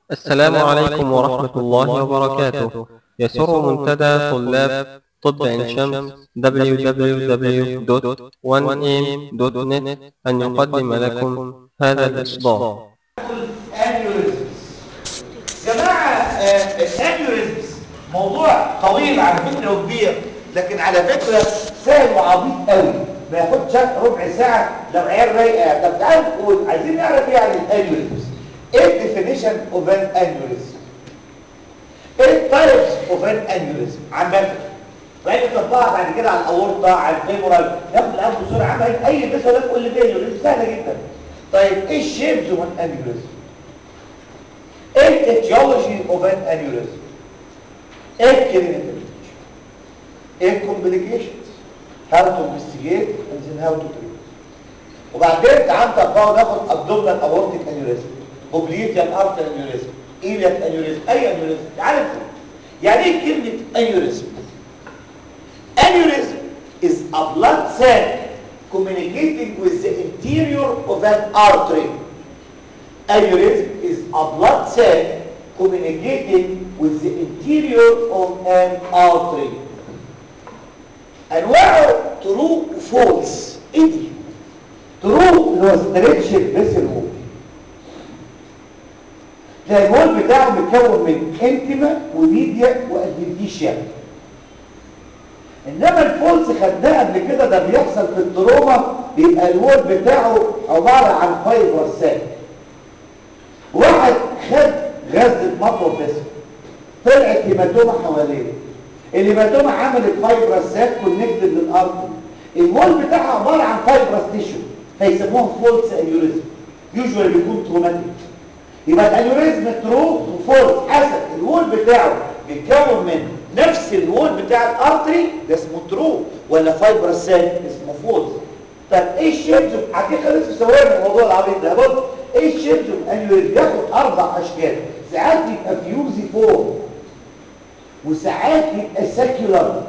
السلام عليكم ورحمة الله وبركاته يسر منتدى طلاب طب عين شمس www.1am.net أن يقدم لكم هذا الإصدار انيوريزمز جماعه الانيوريزمز موضوع طويل على فكره وكبير لكن على فكره سهل وعبيط قوي ما ياخدش ربع ساعه لو عيال رايقه طب تعالوا نقول عايزين نعرف ايه عن الانيوريزمز ايه الديفينيشن اوف ان انيوريزم ايه التايبس اوف ان انيوريزم عامه وبعدين نطبقها بعد كده على الاورطه على الفيمورال ناخد الان بسرعه عامه اي بس ولا تقول لي فين انيوريزم سهله جدا طيب ايه الشيبز اوف ان انيوريزم ايه الاتيولوجي اوف ان انيوريزم ايه الكلينيكال ايه الكومبليكيشنز هاو تو انفستيجيت اند ذن هاو تو تريت وبعدين تعال نطبقه ناخد ابدومينال اورتيك انيوريزم اوبليتيال ارت انيوريزم ايلياك انيوريزم اي انيوريزم تعال نفهم يعني ايه كلمه انيوريزم aneurysm is a blood sac communicating with the interior of an artery aneurysm is a blood sac communicating with the interior of an artery انواعه true false ايه دي true اللي هو stretch vessel wall ده الوول بتاعه متكون من انتما وميديا وادفنتيشيا انما الفولس خدناه قبل كده ده بيحصل في التروما بيبقى الوول بتاعه عباره عن فايبر ساك واحد خد غزه مطر بس طلعت هيماتوما حواليه الهيماتوما عملت فايبر ساك كونكتد للارض الوول بتاعها عباره عن فايبرس تيشو فيسموها فولس انيوريزم يوجوالي بيكون تروماتيك يبقى الانيوريزم ترو وفولس حسب الوول بتاعه بيتكون من نفس الوول بتاع الارتري ده اسمه ترو ولا فايبر ساك اسمه فولس طب ايه الشيبز حقيقه لسه سوينا الموضوع العبيط ده بص ايه الشيبز الانيوريزم بياخد اربع اشكال ساعات يبقى فيوزي فور وساعات يبقى ساكيولار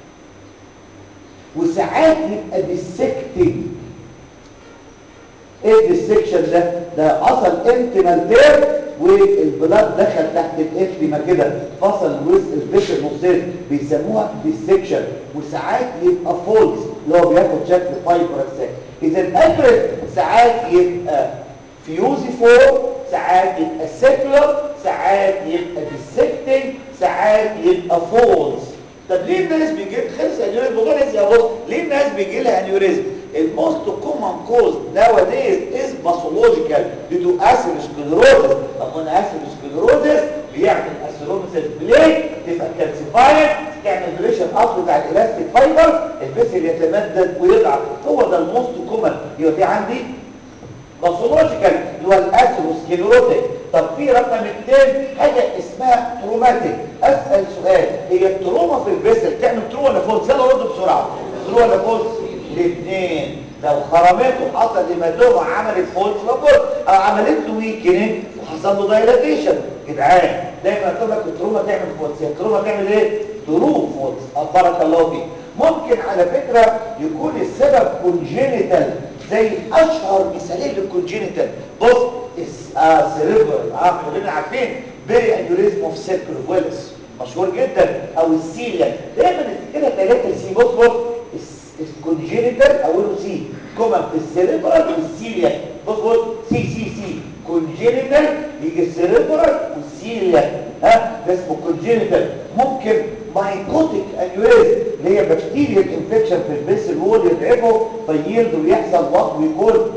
وساعات يبقى ديسكتنج ايه الديسكشن ده ده اصل انتمال تير والبلاد دخل تحت الانتما كده فصل الوز الفيشر نصين بيسموها ديسكشن وساعات يبقى فولز اللي هو بياخد شكل فايبر ساك اذا الادرس ساعات يبقى فيوزي فور ساعات يبقى سيكولار ساعات يبقى ديسكتنج ساعات يبقى فولز طب ليه الناس بيجي خلص انيوريزم الموضوع لسه يا بص ليه الناس بيجي لها انيوريزم الموست كومن كوز nowadays is pathological due to atherosclerosis اما atherosclerosis بيعمل اثيروميسيس بليك تبقى كالسيفايد تعمل بريشر اصل بتاع الالاستيك فايبر الفيسل يتمدد ويضعف هو ده الموست كومن يبقى في عندي باثولوجيكال اللي هو الاثيروسكليروتيك طب في رقم اثنين حاجه اسمها تروماتيك اسال سؤال هي التروما في الفيسل تعمل ترو ولا فولس يلا رد بسرعه ترو ولا فولس الاثنين لو خرمته حصل هيماتوما عملت فولس فبول او عملت له ويكنينج وحصل له دايلاتيشن جدعان دايما اقول لك التروما تعمل فولس هي التروما تعمل ايه ترو فولس بارك الله فيك ممكن على فكره يكون السبب كونجينيتال زي اشهر مثالين للكونجينيتال بص السيريبرال اه كلنا عارفين بيري انيوريزم اوف سيركل ويلس مشهور جدا او السيليا دايما كده ثلاثه سي بص بص الكونجينيتال اوله سي كومن في السيريبرال والسيليا بص بص سي سي سي كونجينيتال يجي السيريبرال والسيليا ها ده اسمه كونجينيتال ممكن مايكوتيك انيوريزم اللي هي بكتيريا انفكشن في البيسل وول يتعبه فيلد ويحصل وات ويكون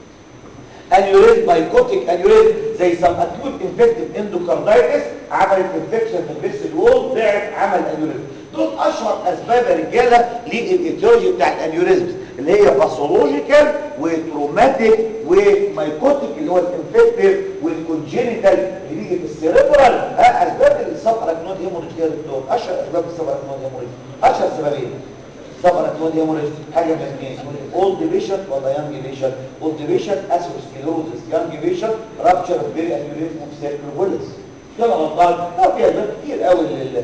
انيوريزم مايكوتيك انيوريزم زي سم اكيوت انفكتيف اندوكاردايتس عملت انفكشن في البيسل وول ضعف عمل انيوريزم دول اشهر اسباب يا رجاله للايتيولوجي بتاع الانيوريزمز اللي هي باثولوجيكال وتروماتيك ومايكوتيك اللي هو الانفكتيف والكونجينيتال اللي بيجي في السيريبرال ها اسباب الاصابه اراكنود هيموريج يا دكتور اشهر اسباب الاصابه اراكنود هيموريج اشهر سببين اصابه اراكنود هيموريج حاجه من الاثنين اولد بيشنت ولا يانج بيشنت اولد بيشنت اثيروسكليروزس يانج بيشنت رابتشر اوف بيري انيوريزم اوف سيركل كده غلطان لا في اسباب كتير قوي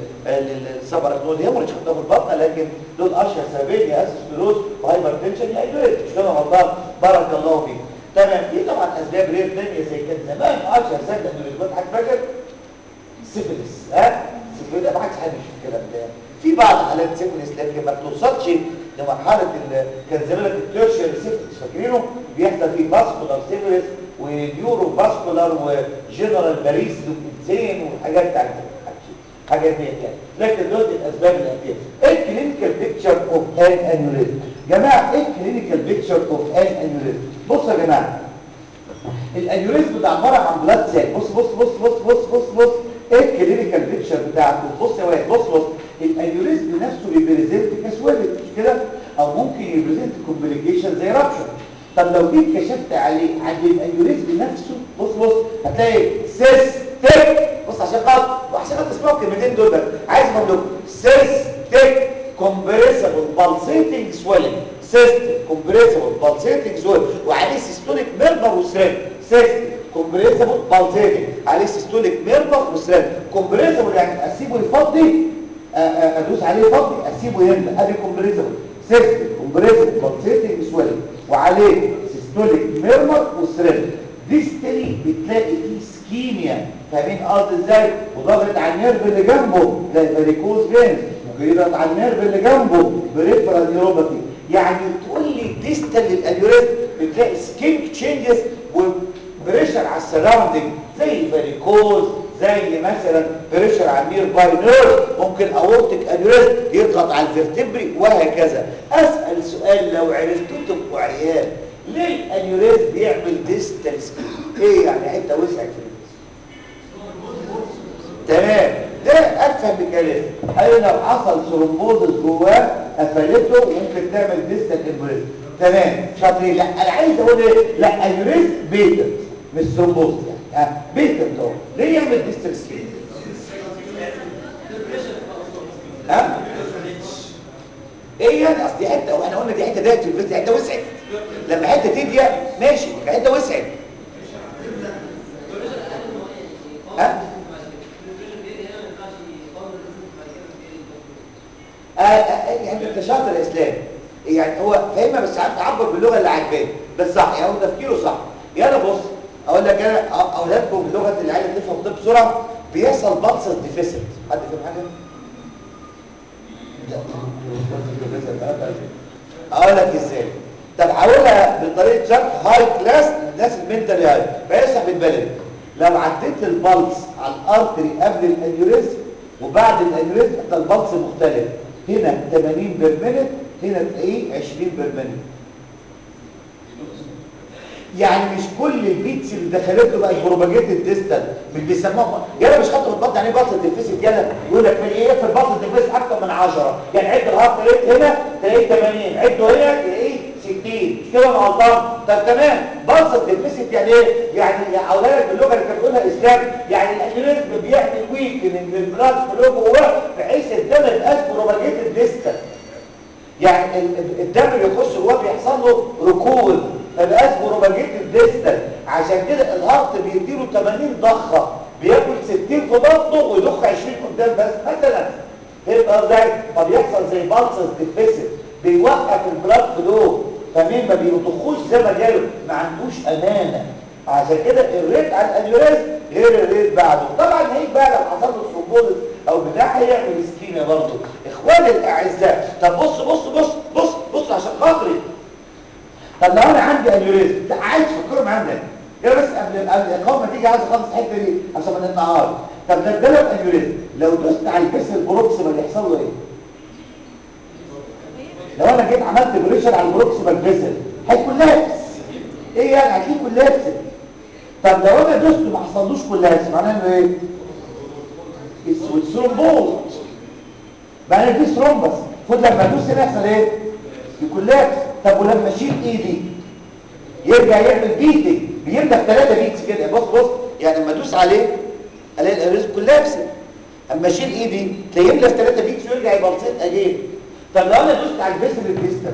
للصبر اكنود هي مش خدها في البطن لكن دول اشهر سببين يا اسسكلوز وهايبر تنشن يا ايدويت مش كده غلطان بارك الله فيك تمام في طبعا اسباب رير ثانيه زي كان زمان اشهر سبب انه يثبت حاجه فاكر سيفلس ها سيفلس ما حدش حابب يشوف الكلام ده في بعض حالات سيفلس لكن ما بتوصلش لمرحله ال- كان زمان التيرشر سيفلس فاكرينه بيحصل فيه فاسكولار سيفلس ونيورو فاسكولار وجنرال باريس وانسين وحاجات بتاعت حاجات ديت يعني لكن دول الاسباب الاتيه ايه الكلينيكال بيكتشر اوف ان انيوريزم جماعه ايه الكلينيكال بيكتشر اوف ان انيوريزم بصوا يا جماعه الانيوريزم ده عباره عن بلاد سيل بص بص بص بص بص بص بص ايه الكلينيكال بيكتشر بتاعته بص يا واد بص بص الانيوريزم نفسه بيبريزنت كسويلت مش كده او ممكن يبريزنت كومبليكيشن زي رابشر طب لو جيت كشفت عليه عند الانيوريزم نفسه بص بص هتلاقي سيستم بص عشان خاطر عشان خاطر تسمعوا الكلمتين دول بقى عايز اقول لكم سيستم compressible pulsating swelling system compressible pulsating swelling وعليه systolic murmur وسرين system compressible pulsating عليه systolic murmur وسرين compressible يعني اسيبه يفضي آه، آه، ادوس عليه يفضي اسيبه يملى ادي compressible system compressible pulsating swelling وعليه systolic murmur وسرين ديستري بتلاقي فيه سكيميا فاهمين قصدي ازاي وضغط على النيرف اللي جنبه زي فاريكوز فينز ممكن يضغط على النيرف اللي جنبه بريفرال نيوروباثي يعني تقول لي ديستال للانيوريزم بتلاقي سكين تشينجز وبريشر على السراوندنج زي فاريكوز زي مثلا بريشر على النير باي نيرف ممكن اورتيك انيوريزم يضغط على الفرتبري وهكذا اسال سؤال لو عرفتوا تبقوا عيال ليه الانيوريزم بيعمل ديستال سكين ايه يعني حته وسعت في الجسم تمام ده افهم ميكانيزم قال لو حصل ثرومبوزس جواه قفلته وممكن تعمل ديستال امبريزم تمام شاطرين لا انا عايز اقول ايه لا انيوريزم بيتا مش ثرومبوز يعني ها بيتا اهو ليه يعمل ديستال سكين ها ايه يعني اصل دي حته واحنا قلنا دي حته ضيقت في الفيس دي حته وسعت لما حته تضيق ماشي حته وسعت ها آه آه يعني انت شاطر يا اسلام يعني هو فاهمها بس عارف تعبر باللغه اللي عاجباه بس صح يعني هو تفكيره صح يلا بص اقول لك انا أ- اولادكم بلغه العيال اللي تفهم طب بسرعه بيحصل بلسس ديفيسيت حد فاهم حاجه اقول لك ازاي طب حاولها بطريقه شرح هاي كلاس للناس المنتالي هاي فيشرح بالبلد لو عديت البلس على الارتري قبل الانيوريزم وبعد الانيوريزم انت البلس مختلف هنا 80 بير مينت هنا تلاقيه 20 بير مينت يعني مش كل البيتس اللي دخلته بقت بروباجيتد ديستال مش بيسموها يلا مش خط بالبطن يعني بطن الديفيسيت يلا يقول لك في ايه في البطن الديفيسيت اكتر من 10 يعني عد الهارت ريت هنا تلاقيه 80 عده هنا تلاقيه 60 مش كده انا غلطان طب تمام بلس الديفيسيت يعني ايه يعني يا اولاد باللغه اللي كانت بتقولها اسلام يعني الانيوريزم بيعمل ويكننج للبلاد فلو جواه بحيث الدم ما يبقاش بروباجيتد ديستال يعني ال- ال- الدم اللي يخش جواه بيحصل له ركود فبقاش بروباجيتد ديستال عشان كده الهارت بيديله 80 ضخه بياكل 60 في بطنه ويضخ 20 قدام بس مثلا يبقى ازاي فبيحصل زي بالسس ديفيسيت بيوقف البلاد فلو فمين ما بيضخوش زي ما جاله ما عندوش امانه عشان كده الريت على الانيوريزم غير الريت بعده طبعا هيك بقى لو حصل له ثرومبوزس او بتاع هيعمل سكينه برضه اخواني الاعزاء طب بص بص بص بص بص عشان خاطري طب لو انا عندي انيوريزم لا عايز تفكروا معايا ده يا بس قبل قبل الاقامه تيجي عايز اخلص الحته دي عشان ما نتعارض طب ده ده لو انيوريزم لو دوست على الجسم البروكسيمال يحصل له ايه لو انا جيت عملت بريشر على البروكسيمال فيسل هيكون لابس ايه يعني هتلاقيه كلابس طب لو انا دوست ما حصلوش كلابس معناه انه ايه اسود ثرومبوز معناه في ثرومبس المفروض لما ادوس هنا يحصل ايه يكون لابس طب ولما اشيل ايدي يرجع يعمل بيتنج بيملى في ثلاثه بيتس كده بص بص يعني لما ادوس عليه الاقي الاريز كلها لابسه اما اشيل ايدي تلاقيه يملى في ثلاثه بيتس ويرجع يبقى بسيط اجين طب لو انا دوست على الفيسل الديستال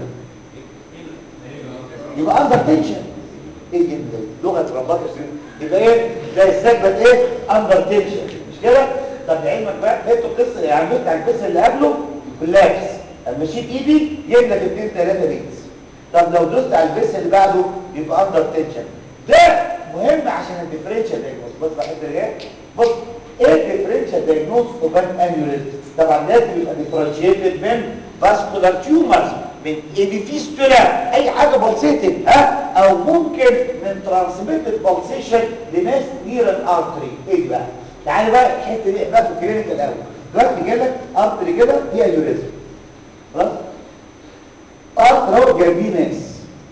يبقى اندر تنشن ايه جدا لغه رباط يبقى ايه زي السجبه ايه اندر تنشن مش كده طب لعلمك بقى فهمتوا القصه يعني دوست على الفيسل اللي قبله كلابس اما اشيل ايدي يملى في اثنين ثلاثه بيتس طب لو دوست على الفيس اللي بعده يبقى اندر تنشن ده مهم عشان الديفرنشال دايجنوستيك بص بقى الحته دي بص ايه الديفرنشال دايجنوز اوف ان انيوريزم طبعا لازم يبقى ديفرنشيتد من فاسكولار تيومرز من ايدي فيستولا اي حاجه بلسيتد ها او ممكن من ترانسميتد بالسيشن لناس نير الارتري ايه دي بقى تعالى بقى الحته دي احنا في الكلينيك الاول دلوقتي جالك ارتري كده فيها انيوريزم خلاص ارتر اهو جايبين ناس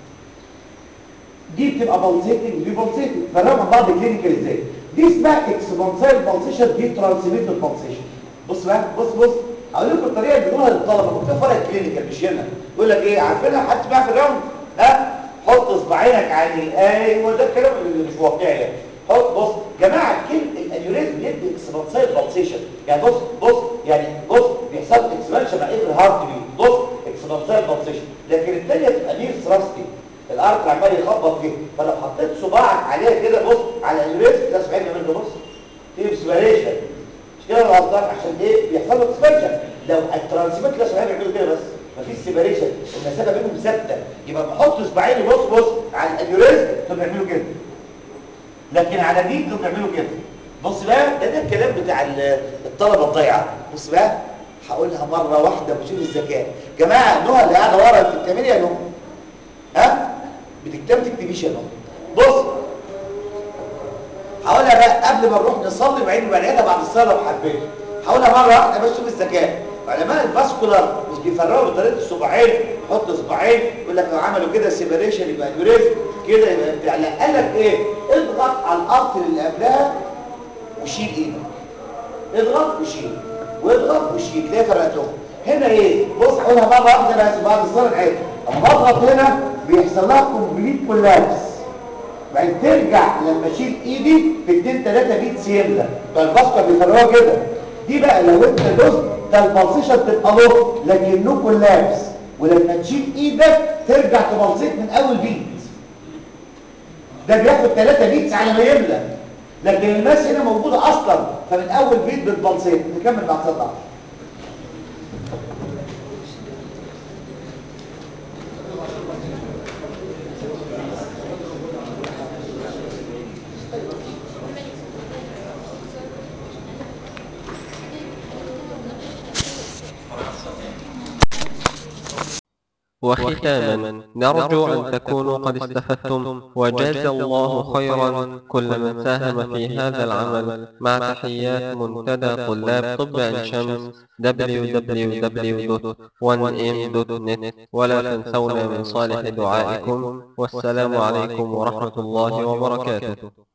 دي بتبقى بلسيتنج ودي بلسيتنج فرقوا مع بعض كلينيكال ازاي دي اسمها اكسبانسايل بالسيشن دي ترانسميتد بالسيشن بص بقى بص بص هقول لكم الطريقه اللي بيقولوها للطلبه مكتوب فرق كلينيكال مش هنا يقول لك ايه عارفينها حد سمعها في الراوند ها حط اصبعينك على ايوه ده الكلام اللي مش واقعي يعني حط بص جماعه كلمه الانيوريزم يدي اكسبانسايل بالسيشن يعني بص بص يعني بص بيحصل اكسبانشن مع ايه الهارت بيت بص اكسبانسايل بالسيشن لكن الثانيه بتبقى نير ثراستي الارض عمال يخبط فيه فلو حطيت صباعك عليها كده بص على الانيوريزم ده صباعين يعمل بص في اكسبيريشن مش كده الغلطان عشان ايه بيحصل له اكسبانشن لو الترانسميت لا صباعين يعملوا كده بس مفيش سيبريشن المسافه بينهم ثابته يبقى بحط صباعين بص بص على الانيوريزم دول بيعملوا كده لكن على دي دول بيعملوا كده بص بقى ده ده الكلام بتاع الطلبه الضايعه بص بقى هقولها مره واحده وشوف الذكاء جماعه نهى اللي قاعده ورا انت بتعملي يا نهى ها بتكتب تكتبيش يا نهى بص هقولها بقى قبل ما نروح نصلي وبعدين بعدها بعد الصلاه لو حبيت هقولها مره واحده بس شوف الذكاء علماء الفاسكولار مش بيفرقوا بطريقه الصباعين يحط صباعين يقول لك لو عملوا كده سيبريشن يبقى انيوريزم كده يبقى بتاع لا قال لك ايه اضغط على الارتر اللي قبلها وشيل ايدك اضغط وشيل واضغط وشيل ليه فرقتهم هنا ايه بص هقولها مره واحده بس بعد الصلاه نعيد اما بضغط هنا بيحصل لها كومبليت كولابس بعدين ترجع لما اشيل ايدي في 2 3 بيت سيملا بتوع الباسكت بيفرقوها كده دي بقى لو انت دوست ده البلسيشن تبقى لوك لكن نو كولابس ولما تشيل ايدك ترجع تبلسيت من اول بيت ده بياخد 3 بيتس على ما يملى لكن الماس هنا موجوده اصلا فمن اول بيت بتبلسيت نكمل بعد صدع وختاما نرجو أن تكونوا قد استفدتم وجاز الله خيرا كل من ساهم في هذا العمل مع تحيات منتدى طلاب طب عين شمس www.1m.net ولا تنسونا من صالح دعائكم والسلام عليكم ورحمة الله وبركاته